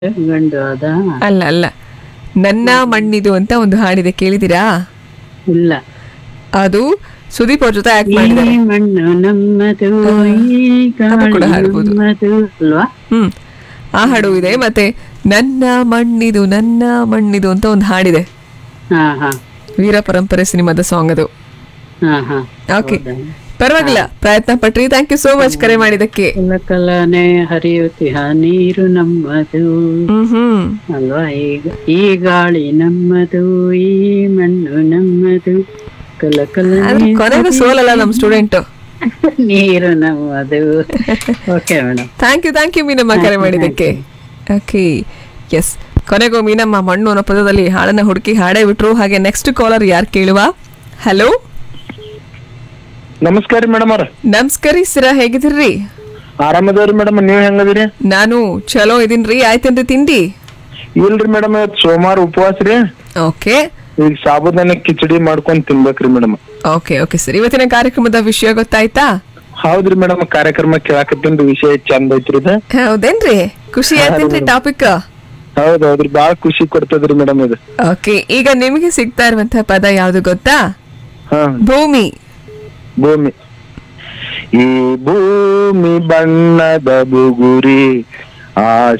ಗಂಡು ಅದ ಅಲ್ಲ ಅಲ್ಲ ನನ್ನ ಮಣ್ಣಿದು ಅಂತ ಒಂದು ಹಾಡಿದೆ ಕೇಳಿದಿರಾ ಇಲ್ಲ ಅದು ಸುದೀಪ್ ಅವ್ರ ಜೊತೆ ಆಕ್ಟ್ ಈ ಮಾಡಿದ್ದಾರೆ ಮಣ್ಣು ನಮ್ಮದು ಈ ಅದು ಕೂಡ ಗಾಳಿ ಹಾಡ್ಬೋದು. ನಮ್ಮದು ಅಲ್ವಾ ಹ್ಮ್ ಆ ಹಾಡು ಇದೆ ಮತ್ತೆ ನನ್ನ ಮಣ್ಣಿದು ನನ್ನ ಮಣ್ಣಿದು ಅಂತ ಒಂದು ಹಾಡಿದೆ ಹಾ ಹಾ ವೀರ ಪರಂಪರೆ ಸಿನಿಮಾದ ಸಾಂಗ್ ಅದು ಹಾ ಹಾ ಓಕೆ ಹೌದಾ? ಪರವಾಗಿಲ್ಲ ಪ್ರಯತ್ನ ಪಟ್ರಿ ಥ್ಯಾಂಕ್ ಯು ಸೋ ಮಚ್ ಕರೆ ಮಾಡಿದಕ್ಕೆ ಕಲ ಕಲನೆ ಹರಿಯುತ್ತಿಹ ನೀರು ನಮ್ಮದು ಹ್ಮ್ ಹ್ಮ್ ಅಲ್ವಾ ಈಗ ಈ ಗಾಳಿ ನಮ್ಮದು ಈ ಮಣ್ಣು ನಮ್ಮದು ಕಲ ಆದ್ರೆ ಕಲನೆ ಕೊನೆಗೂ ಸೋಲಲ್ಲ ನಮ್ ಸ್ಟೂಡೆಂಟ್ ನೀರು ನಮ್ಮದು okay madam thank you thank you Meenamma ಕರೆ ಮಾಡಿದ್ದಕ್ಕೆ ಓಕೆ ಎಸ್ ಕೊನೆಗೂ ಮೀನಮ್ಮ ಮಣ್ಣು ಅನ್ನೋ ಪದದಲ್ಲಿ ಹಾಡನ್ನ ಹುಡುಕಿ ಹಾಡೇ ಬಿಟ್ರು ಹಾಗೆ ನೆಕ್ಸ್ಟ್ ಕಾಲರ್ ಯಾರು ಕೇಳುವ ಹಲೋ ನಮಸ್ಕಾರ ಮೇಡಮ್ ಅವ್ರ ನಮಸ್ಕಾರ ಸರ ಹೇಗಿದ್ದೀರಿ ಆರಾಮದವ್ರಿ ಮೇಡಮ್ ನೀವ್ ಹೆಂಗದಿರಿ ನಾನು ಚಲೋ ಇದೀನ್ರಿ ಆಯ್ತೇನ್ರಿ ತಿಂಡಿ ಇಲ್ರಿ ಮೇಡಮ್ ಇವತ್ ಸೋಮವಾರ ಉಪವಾಸ ರೀ ಓಕೆ ಈಗ ಸಾಬುದಾನ ಕಿಚಡಿ ಮಾಡ್ಕೊಂಡ್ ತಿನ್ಬೇಕ್ರಿ ಮೇಡಮ್ ಓಕೆ ಓಕೆ ಸರ್ ಇವತ್ತಿನ ಕಾರ್ಯಕ್ರಮದ ವಿಷಯ ಗೊತ್ತಾಯ್ತಾ ಹೌದ್ರಿ ಮೇಡಮ್ ಕಾರ್ಯಕ್ರಮ ಕೇಳಾಕತ್ತಿಂದ ವಿಷಯ ಚಂದ ಐತ್ರಿ ಇದು ಹೌದೇನ್ರಿ ಖುಷಿ ಆಯ್ತೇನ್ರಿ ಟಾಪಿಕ್ ಹೌದ್ ಹೌದ್ರಿ ಬಾಳ ಖುಷಿ ಕೊಡ್ತದ್ರಿ ಮೇಡಮ್ ಇದು ಓಕೆ ಈಗ ನಿಮಗೆ ಸಿಗ್ತಾ ಇರುವಂತಹ ಪದ ಯಾವ್ದು ಗೊತ್ತಾ ಹಾ ಭೂಮಿ ಭೂಮಿ ಈ ಭೂಮಿ ಬಣ್ಣದ ಬುಗುರಿ ಆ